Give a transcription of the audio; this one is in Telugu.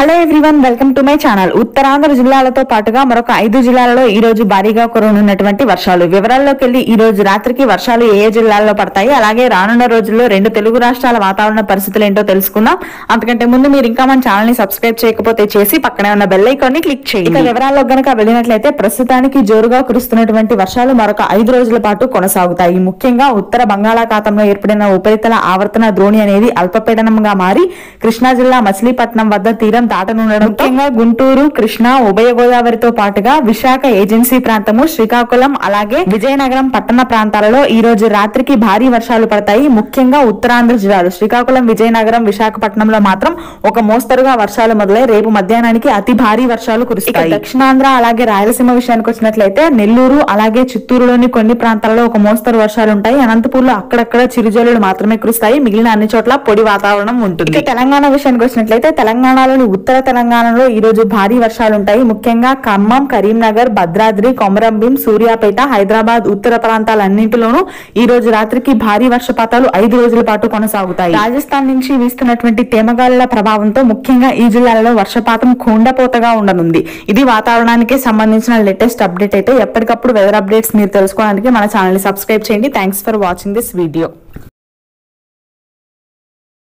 hello everyone welcome to my channel Uttarandhra జిల్లాలతో పాటుగా మరొక ఐదు జిల్లాలలో ఈ రోజు భారీగా కురనున్నటువంటి వర్షాలు వివరాల్లోకి వెళ్లి ఈ రోజు రాత్రికి వర్షాలు ఏ ఏ జిల్లాల్లో పడతాయి అలాగే రానున్న రోజుల్లో రెండు తెలుగు రాష్ట్రాల వాతావరణ పరిస్థితులు ఏంటో తెలుసుకుందాం అంతకంటే ముందు మీరు ఇంకా మన ఛానల్ ని సబ్స్క్రైబ్ చేయకపోతే చేసి పక్కనే ఉన్న బెల్ ఐకాన్ ని క్లిక్ చేయండి ఇక వివరాల్లో గనక వెళ్ళినట్లయితే ప్రస్తుతానికి జోరుగా కురుస్తున్నటువంటి వర్షాలు మరొక ఐదు రోజుల పాటు కొనసాగుతాయి ముఖ్యంగా ఉత్తర బంగాళాఖాతంలో ఏర్పడిన ఉపరితల ఆవర్తన ద్రోణి అనేది అల్పపీడనంగా మారి కృష్ణా జిల్లా మచిలీపట్నం వద్ద తీరం దాటనుండడం ముఖ్యంగా గుంటూరు కృష్ణా ఉభయ గోదావరితో పాటుగా విశాఖ ఏజెన్సీ ప్రాంతము శ్రీకాకుళం అలాగే విజయనగరం పట్టణ ప్రాంతాలలో ఈ రోజు రాత్రికి భారీ వర్షాలు పడతాయి ముఖ్యంగా ఉత్తరాంధ్ర జిల్లాలు శ్రీకాకుళం విజయనగరం విశాఖపట్నంలో మాత్రం ఒక మోస్తరుగా వర్షాలు మొదలై రేపు మధ్యాహ్నానికి అతి భారీ వర్షాలు కురుస్తాయి దక్షిణాంధ్ర అలాగే రాయలసీమ విషయానికి వచ్చినట్లయితే నెల్లూరు అలాగే చిత్తూరులోని కొన్ని ప్రాంతాలలో ఒక మోస్తరు వర్షాలు ఉంటాయి అనంతపూర్లో అక్కడక్కడ చిరుజల్లులు మాత్రమే కురుస్తాయి మిగిలిన అన్ని చోట్ల పొడి వాతావరణం ఉంటుంది ఇక తెలంగాణ విషయానికి వచ్చినట్లయితే తెలంగాణలోని ఉత్తర తెలంగాణలో ఈ రోజు భారీ వర్షాలు ఉంటాయి ముఖ్యంగా ఖమ్మం కరీంనగర్ భద్రాద్రి కొమరంభీం సూర్యాపేట హైదరాబాద్ ఉత్తర ప్రాంతాలన్నింటిలోనూ ఈ రోజు రాత్రికి భారీ వర్షపాతాలు ఐదు రోజుల పాటు కొనసాగుతాయి రాజస్థాన్ నుంచి వీస్తున్నటువంటి తేమగాలుల ప్రభావంతో ముఖ్యంగా ఈ జిల్లాలలో వర్షపాతం కుండపోతగా ఉండనుంది ఇది వాతావరణానికి సంబంధించిన లేటెస్ట్ అప్డేట్ అయితే ఎప్పటికప్పుడు వెదర్ అప్డేట్స్ మీరు తెలుసుకోవడానికి మన ఛానల్ ని సబ్స్క్రైబ్ చేయండి thanks for watching this video